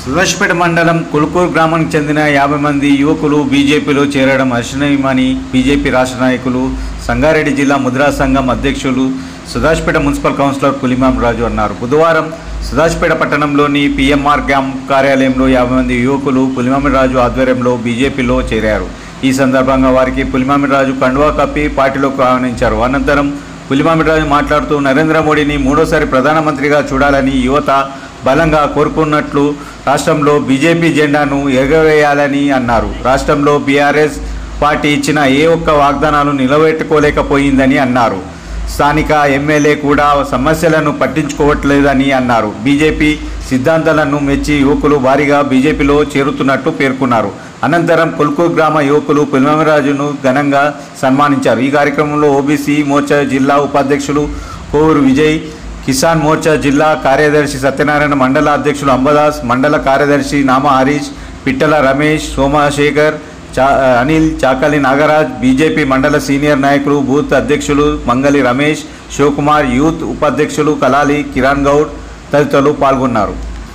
సుభాష్పేట మండలం కులుకూరు గ్రామానికి చెందిన యాభై మంది యువకులు బీజేపీలో చేరడం హర్షణీయమని బీజేపీ రాష్ట్ర నాయకులు సంగారెడ్డి జిల్లా ముద్రా సంఘం అధ్యక్షులు సుధాష్పేట మున్సిపల్ కౌన్సిలర్ పులిమాం రాజు అన్నారు బుధవారం సుధాష్పేట పట్టణంలోని పిఎంఆర్ క్యాంప్ కార్యాలయంలో యాభై మంది యువకులు పులిమామి రాజు ఆధ్వర్యంలో బీజేపీలో చేరారు ఈ సందర్భంగా వారికి పులిమామి రాజు కండువా కప్పి పార్టీలోకి ఆహ్వానించారు అనంతరం పులిమామిరాజు మాట్లాడుతూ నరేంద్ర మోడీని మూడోసారి ప్రధానమంత్రిగా చూడాలని యువత బలంగా కోరుకున్నట్లు రాష్ట్రంలో బీజేపీ జెండాను ఎగవేయాలని అన్నారు రాష్ట్రంలో బీఆర్ఎస్ పార్టీ ఇచ్చిన ఏ ఒక్క వాగ్దానాలు నిలబెట్టుకోలేకపోయిందని అన్నారు స్థానిక ఎమ్మెల్యే కూడా సమస్యలను పట్టించుకోవట్లేదని అన్నారు బీజేపీ సిద్ధాంతాలను మెచ్చి యువకులు భారీగా బీజేపీలో చేరుతున్నట్టు పేర్కొన్నారు అనంతరం కొల్కూరు గ్రామ యువకులు పులిమరాజును ఘనంగా సన్మానించారు ఈ కార్యక్రమంలో ఓబీసీ మోర్చా జిల్లా ఉపాధ్యక్షులు కోవూరు విజయ్ కిసాన్ మోర్చా జిల్లా కార్యదర్శి సత్యనారాయణ మండల అధ్యక్షులు అంబదాస్ మండల కార్యదర్శి నామ హరీష్ పిట్టల రమేష్ సోమశేఖర్ చా అనిల్ చాకలి నాగరాజ్ బీజేపీ మండల సీనియర్ నాయకులు బూత్ అధ్యక్షులు మంగలి రమేష్ శివకుమార్ యూత్ ఉపాధ్యక్షులు కలాలి కిరణ్ గౌడ్ తదితరులు పాల్గొన్నారు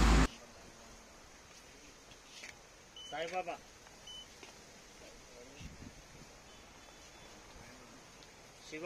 సాయిబాబా శివ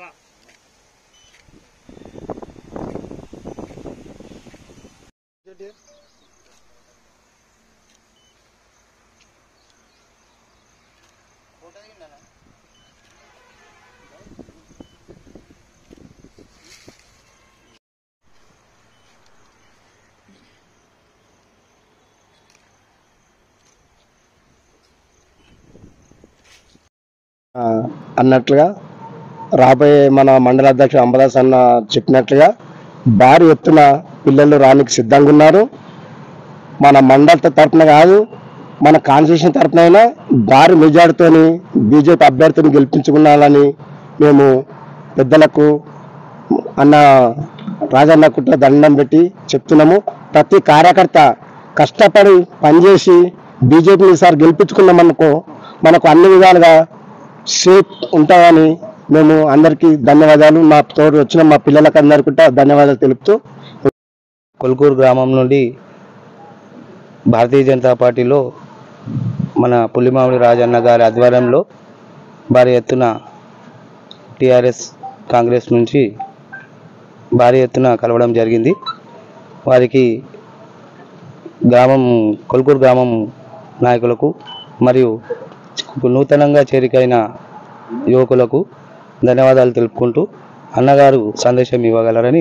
ఆ, అన్నట్లుగా రాబోయే మన మండల అధ్యక్షుడు అంబదాస్ అన్న చెప్పినట్లుగా భారీ ఎత్తున పిల్లలు రానికి సిద్ధంగా ఉన్నారు మన మండల తరపున కాదు మన కాన్స్టిట్యూషన్ తరపున అయినా భారీ మెజార్టీతోని బీజేపీ అభ్యర్థిని గెలిపించుకున్నాలని మేము పెద్దలకు అన్న రాజన్న కుట్ర దండం పెట్టి చెప్తున్నాము ప్రతి కార్యకర్త కష్టపడి పనిచేసి బీజేపీని ఈసారి గెలిపించుకున్నామనుకో మనకు అన్ని విధాలుగా సేఫ్ ఉంటామని మేము అందరికీ ధన్యవాదాలు మా తోడు వచ్చిన మా పిల్లలకు అందరికీ కూడా ధన్యవాదాలు తెలుపుతూ కొల్కూరు గ్రామం నుండి భారతీయ జనతా పార్టీలో మన పులిమామిడి రాజన్న గారి ఆధ్వర్యంలో భారీ ఎత్తున టిఆర్ఎస్ కాంగ్రెస్ నుంచి భారీ ఎత్తున కలవడం జరిగింది వారికి గ్రామం కొల్కూరు గ్రామం నాయకులకు మరియు నూతనంగా చేరికైన యువకులకు ధన్యవాదాలు తెలుపుకుంటూ అన్నగారు సందేశం ఇవ్వగలరని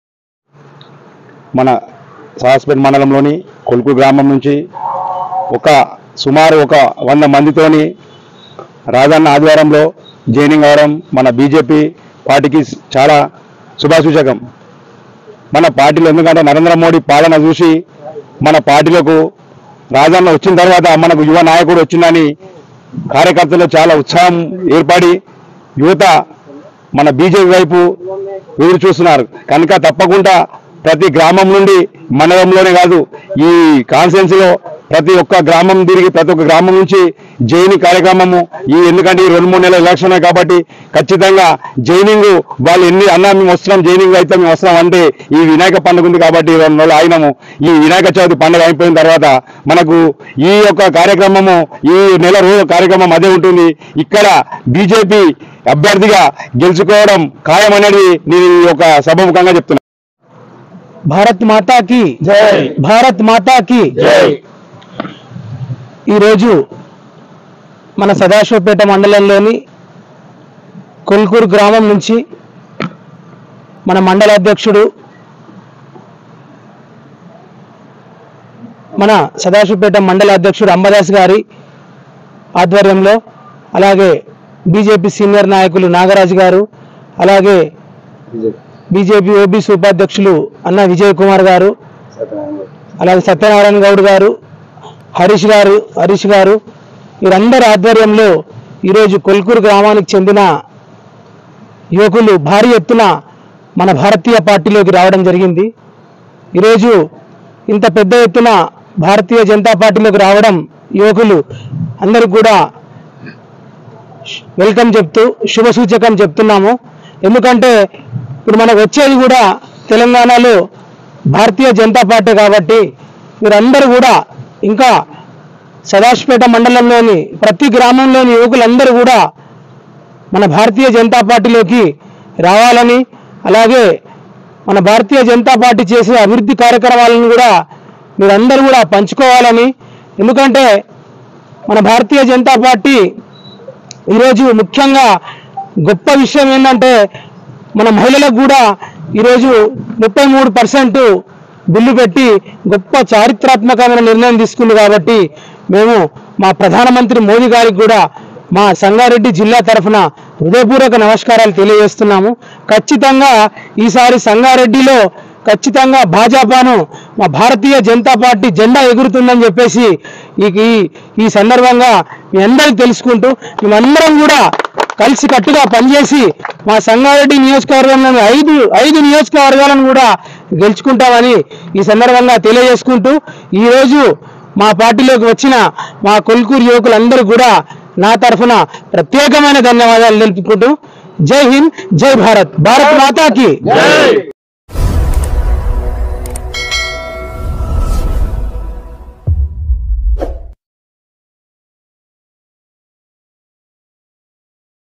మన సాహస్పేట మండలంలోని కొలుకు గ్రామం నుంచి ఒక సుమారు ఒక వంద మందితోని రాజన్న ఆధ్వర్యంలో జాయినింగ్ అవడం మన బీజేపీ పార్టీకి చాలా శుభాసూచకం మన పార్టీలో ఎందుకంటే నరేంద్ర మోడీ పాలన చూసి మన పార్టీలకు రాజన్న వచ్చిన తర్వాత మనకు యువ నాయకుడు వచ్చిందని కార్యకర్తలు చాలా ఉత్సాహం ఏర్పడి యువత మన బీజేపీ వైపు ఎదురు చూస్తున్నారు కనుక తప్పకుండా ప్రతి గ్రామం నుండి మండలంలోనే కాదు ఈ కాన్స్టిట్యున్సీలో ప్రతి ఒక్క గ్రామం తిరిగి ప్రతి ఒక్క గ్రామం నుంచి జైని కార్యక్రమము ఈ ఎందుకంటే ఈ రెండు మూడు నెలల ఎలక్షన్ కాబట్టి ఖచ్చితంగా జైనింగ్ వాళ్ళు ఎన్ని అన్నా మేము వస్తున్నాం జైనింగ్ అయితే మేము వస్తున్నాం అంటే ఈ వినాయక పండుగ ఉంది కాబట్టి రెండు రోజులు ఆగినాము ఈ వినాయక చవితి పండుగ అయిపోయిన తర్వాత మనకు ఈ యొక్క కార్యక్రమము ఈ నెల రోజుల కార్యక్రమం అదే ఉంటుంది ఇక్కడ బీజేపీ అభ్యర్థిగా గెలుచుకోవడం ఖాయం అనేది నేను ఈ యొక్క సభముఖంగా చెప్తున్నా భారత్ మాతాకి జై భారత్ మాతాకి జై ఈరోజు మన సదాశివపేట మండలంలోని కొల్కూరు గ్రామం నుంచి మన మండల అధ్యక్షుడు మన సదాశివపేట మండల అధ్యక్షుడు అంబదాస్ గారి ఆధ్వర్యంలో అలాగే బీజేపీ సీనియర్ నాయకులు నాగరాజు గారు అలాగే బీజేపీ ఓబీసీ ఉపాధ్యక్షులు అన్న విజయ్ కుమార్ గారు అలాగే సత్యనారాయణ గౌడ్ గారు హరీష్ గారు హరీష్ గారు వీరందరి ఆధ్వర్యంలో ఈరోజు కొల్కూరు గ్రామానికి చెందిన యువకులు భారీ ఎత్తున మన భారతీయ పార్టీలోకి రావడం జరిగింది ఈరోజు ఇంత పెద్ద ఎత్తున భారతీయ జనతా పార్టీలోకి రావడం యువకులు అందరికి కూడా వెల్కమ్ చెప్తూ శుభ సూచకం చెప్తున్నాము ఎందుకంటే ఇప్పుడు మనకు వచ్చేది కూడా తెలంగాణలో భారతీయ జనతా పార్టీ కాబట్టి మీరందరూ కూడా ఇంకా సదాశివపేట మండలంలోని ప్రతి గ్రామంలోని యువకులందరూ కూడా మన భారతీయ జనతా పార్టీలోకి రావాలని అలాగే మన భారతీయ జనతా పార్టీ చేసే అభివృద్ధి కార్యక్రమాలను కూడా మీరందరూ కూడా పంచుకోవాలని ఎందుకంటే మన భారతీయ జనతా పార్టీ ఈరోజు ముఖ్యంగా గొప్ప విషయం ఏంటంటే మన మహిళలకు కూడా ఈరోజు ముప్పై మూడు పర్సెంట్ బిల్లు పెట్టి గొప్ప చారిత్రాత్మకమైన నిర్ణయం తీసుకుంది కాబట్టి మేము మా ప్రధానమంత్రి మోదీ గారికి కూడా మా సంగారెడ్డి జిల్లా తరఫున హృదయపూర్వక నమస్కారాలు తెలియజేస్తున్నాము ఖచ్చితంగా ఈసారి సంగారెడ్డిలో ఖచ్చితంగా భాజపాను మా భారతీయ జనతా పార్టీ జెండా ఎగురుతుందని చెప్పేసి ఈ ఈ- ఈ సందర్భంగా మీ అందరికీ తెలుసుకుంటూ మేమందరం కూడా కలిసి కట్టుగా పనిచేసి మా సంగారెడ్డి నియోజకవర్గంలోని ఐదు ఐదు నియోజకవర్గాలను కూడా గెలుచుకుంటామని ఈ సందర్భంగా తెలియజేసుకుంటూ ఈరోజు మా పార్టీలోకి వచ్చిన మా కొల్కూరు యువకులందరూ కూడా నా తరఫున ప్రత్యేకమైన ధన్యవాదాలు తెలుపుకుంటూ జై హింద్ జై భారత్ భారత్ మాతాకి